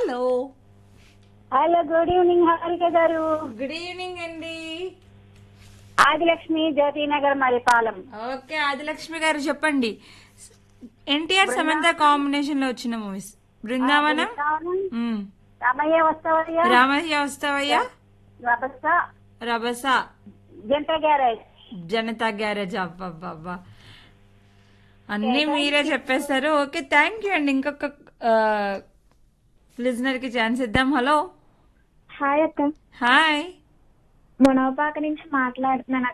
Hello hello good evening Harika garu good evening అండి Adilakshmi Jyothinagar Maripalem okay Adilakshmi garu చెప్పండి NTR Samantha combination లో వచ్చిన మూవీస్ బృందావనం మ్మ్. రమయ్య వస్తావయ్యా రామయ్య వస్తావయ్యా రభస రభస జంట గ్యారేజ్ జనతా గ్యారేజ్ అబ్బబ్బబ్బా అన్నీ మీరే చెప్పేస్తారు ఓకే థ్యాంక్ యూ అండి ఇంకొక లిజనర్ కి ఛాన్స్ ఇద్దాం హలో హాయ్ అక్క హాయ్ మునవపాక నుంచి మాట్లాడుతున్నాను